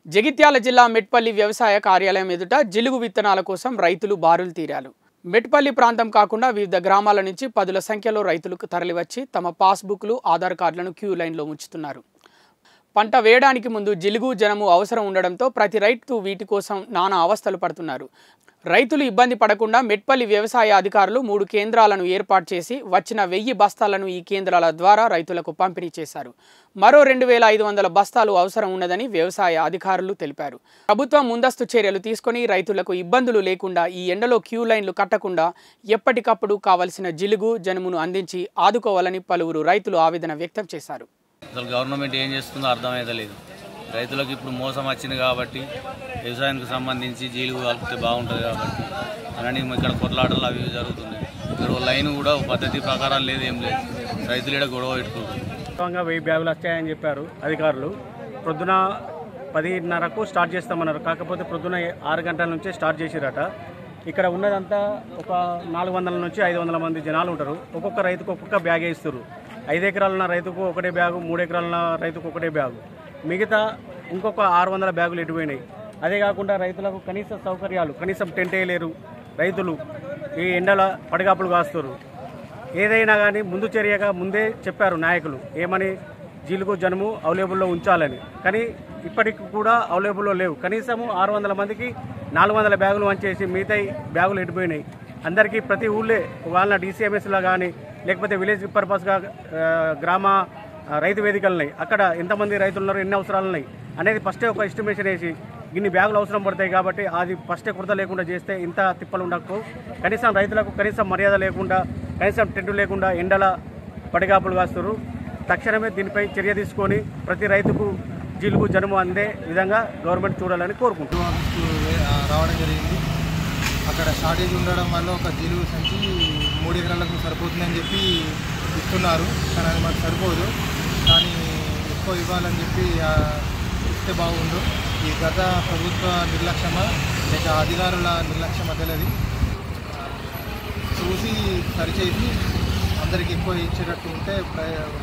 జగిత్యాల జిల్లా మెట్పల్లి వ్యవసాయ కార్యాలయం ఎదుట జిలుగు విత్తనాల కోసం రైతులు బారులు తీరారు మెట్పల్లి ప్రాంతం కాకుండా వివిధ గ్రామాల నుంచి పదుల సంఖ్యలో రైతులకు తరలివచ్చి తమ పాస్బుక్లు ఆధార్ కార్డులను క్యూ లైన్లో ఉంచుతున్నారు పంట వేయడానికి ముందు జిలుగు జనము అవసరం ఉండడంతో ప్రతి రైతు వీటి కోసం నానా అవస్థలు పడుతున్నారు రైతులు ఇబ్బంది పడకుండా మెట్పల్లి వ్యవసాయ అధికారులు మూడు కేంద్రాలను ఏర్పాటు చేసి వచ్చిన వెయ్యి బస్తాలను ఈ కేంద్రాల ద్వారా రైతులకు పంపిణీ చేశారు మరో రెండు వేల ఐదు వందల బస్తాలు అవసరం ఉన్నదని వ్యవసాయ అధికారులు తెలిపారు ప్రభుత్వం ముందస్తు చర్యలు తీసుకొని రైతులకు ఇబ్బందులు లేకుండా ఈ ఎండలో క్యూ లైన్లు కట్టకుండా ఎప్పటికప్పుడు కావలసిన జిలుగు జనుమును అందించి ఆదుకోవాలని పలువురు రైతులు ఆవేదన వ్యక్తం చేశారు అసలు గవర్నమెంట్ ఏం చేస్తుందో అర్థమైతలేదు రైతులకు ఇప్పుడు మోసం వచ్చింది కాబట్టి వ్యవసాయానికి సంబంధించి జీలు కలిపితే బాగుంటుంది కాబట్టి అలానే ఇక్కడ కొట్లాటలు అవి ఇవి జరుగుతున్నాయి ఇక్కడ ఓ లైన్ కూడా ఓ పద్ధతి ప్రకారం లేదు ఏం లేదు రైతులు ఇక్కడ గొడవ పెట్టుకుంటారు వాస్తవంగా వెయ్యి బ్యాగులు వస్తాయని చెప్పారు అధికారులు ప్రొద్దున పదిన్నరకు స్టార్ట్ చేస్తామన్నారు కాకపోతే ప్రొద్దున ఆరు గంటల నుంచే స్టార్ట్ చేసిరట ఇక్కడ ఉన్నదంతా ఒక నాలుగు వందల నుంచి ఐదు వందల మంది జనాలు ఉంటారు ఒక్కొక్క రైతుకు ఒక్కొక్క బ్యాగే ఇస్తారు ఐదు ఎకరాలు ఉన్న రైతుకు ఒకటే బ్యాగు మూడు ఎకరాలు ఉన్న రైతుకు ఒకటే బ్యాగు మిగతా ఇంకొక ఆరు వందల బ్యాగులు ఎటుపోయినాయి అదే కాకుండా రైతులకు కనీస సౌకర్యాలు కనీసం టెంట్ వేయలేరు రైతులు ఈ ఎండల పడిగాపులు కాస్తారు ఏదైనా కానీ ముందు చర్యగా ముందే చెప్పారు నాయకులు ఏమని జీలుగు జనము అవైలబుల్లో ఉంచాలని కానీ ఇప్పటికి కూడా అవైలబుల్లో లేవు కనీసము ఆరు వందల మందికి నాలుగు వందల బ్యాగులు వంచేసి మిగతా బ్యాగులు ఎడిపోయినాయి అందరికీ ప్రతి ఊళ్ళే వాళ్ళ డీసీఎంఎస్లో కానీ లేకపోతే విలేజ్ పర్పస్గా ఆ, గ్రామ ఆ, రైతు వేదికలు ఉన్నాయి అక్కడ ఎంతమంది రైతులు ఉన్నారు ఎన్ని అవసరాలు ఉన్నాయి అనేది ఫస్టే ఒక ఎస్టిమేషన్ వేసి ఇన్ని బ్యాగులు అవసరం పడతాయి కాబట్టి అది ఫస్టే కుర్త లేకుండా చేస్తే ఇంత తిప్పలు ఉండకపో కనీసం రైతులకు కనీసం మర్యాద లేకుండా కనీసం టెంటు లేకుండా ఎండల పడిగాపులు కాస్తారు తక్షణమే దీనిపై చర్య తీసుకొని ప్రతి రైతుకు జీలుగు జనుము అందే విధంగా గవర్నమెంట్ చూడాలని కోరుకుంటున్నాం ఆఫీస్కు వే- ఆ, రావడం జరిగింది అక్కడ షార్టేజ్ ఉండడం వల్ల ఒక జీలుగు సంచి మూడు ఎకరాలకు సరిపోతుందని చెప్పి ఇస్తున్నారు కానీ అది మాకు సరిపోదు కానీ ఎక్కువ ఇవ్వాలని చెప్పి ఆ, ఇస్తే బాగుండు ఈ గత ప్రభుత్వ నిర్లక్ష్యమా లేక అధికారుల నిర్లక్ష్యమా తెలియదు చూసి సరిచేసి అందరికి ఎక్కువ ఇచ్చేటట్టు ఉంటే ప్ర-